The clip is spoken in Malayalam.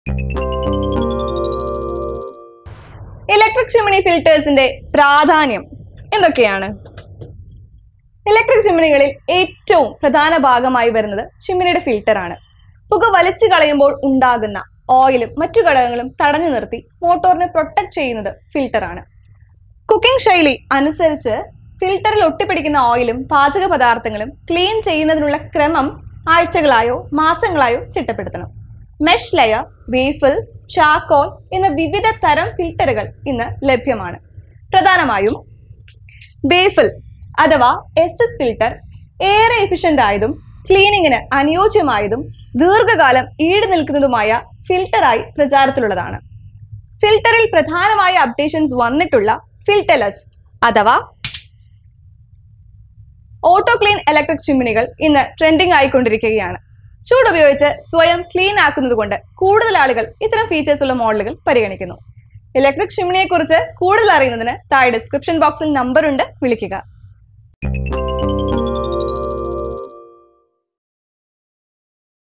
ഇലക്ട്രിക് ചിമ്മിണി ഫിൽറ്റേഴ്സിന്റെ പ്രാധാന്യം എന്തൊക്കെയാണ് ഇലക്ട്രിക് ചിമ്മിനികളിൽ ഏറ്റവും പ്രധാന ഭാഗമായി വരുന്നത് ചിമ്മിനിയുടെ ഫിൽറ്ററാണ് പുക വലിച്ചു കളയുമ്പോൾ ഉണ്ടാകുന്ന ഓയിലും മറ്റു ഘടകങ്ങളും തടഞ്ഞു നിർത്തി മോട്ടോറിനെ പ്രൊട്ടക്ട് ചെയ്യുന്നത് ഫിൽറ്ററാണ് കുക്കിംഗ് ശൈലി അനുസരിച്ച് ഫിൽറ്ററിൽ ഒട്ടിപ്പിടിക്കുന്ന ഓയിലും പാചക പദാർത്ഥങ്ങളും ക്ലീൻ ചെയ്യുന്നതിനുള്ള ക്രമം ആഴ്ചകളായോ മാസങ്ങളായോ ചിട്ടപ്പെടുത്തണം മെഷ് ലെയർ വേഫിൽ ചാക്കോൾ എന്ന വിവിധ തരം ഫിൽറ്ററുകൾ ഇന്ന് ലഭ്യമാണ് പ്രധാനമായും ബേഫിൽ അഥവാ എസ് എസ് ഫിൽറ്റർ ഏറെ എഫിഷ്യന്റ് ആയതും ക്ലീനിങ്ങിന് അനുയോജ്യമായതും ദീർഘകാലം ഈട് നിൽക്കുന്നതുമായ ഫിൽറ്ററായി പ്രചാരത്തിലുള്ളതാണ് ഫിൽറ്ററിൽ പ്രധാനമായ അപ്ഡേഷൻസ് വന്നിട്ടുള്ള ഫിൽറ്റലസ് അഥവാ ഓട്ടോ ക്ലീൻ ഇലക്ട്രിക് ചിമ്മിനികൾ ഇന്ന് ട്രെൻഡിംഗ് ആയിക്കൊണ്ടിരിക്കുകയാണ് ചൂട് ഉപയോഗിച്ച് സ്വയം ക്ലീൻ ആക്കുന്നത് കൊണ്ട് കൂടുതൽ ആളുകൾ ഇത്തരം ഫീച്ചേഴ്സ് ഉള്ള മോഡലുകൾ പരിഗണിക്കുന്നു ഇലക്ട്രിക് ചിമ്മിനിയെ കുറിച്ച് കൂടുതൽ അറിയുന്നതിന് താഴെ ഡിസ്ക്രിപ്ഷൻ ബോക്സിൽ നമ്പർ ഉണ്ട് വിളിക്കുക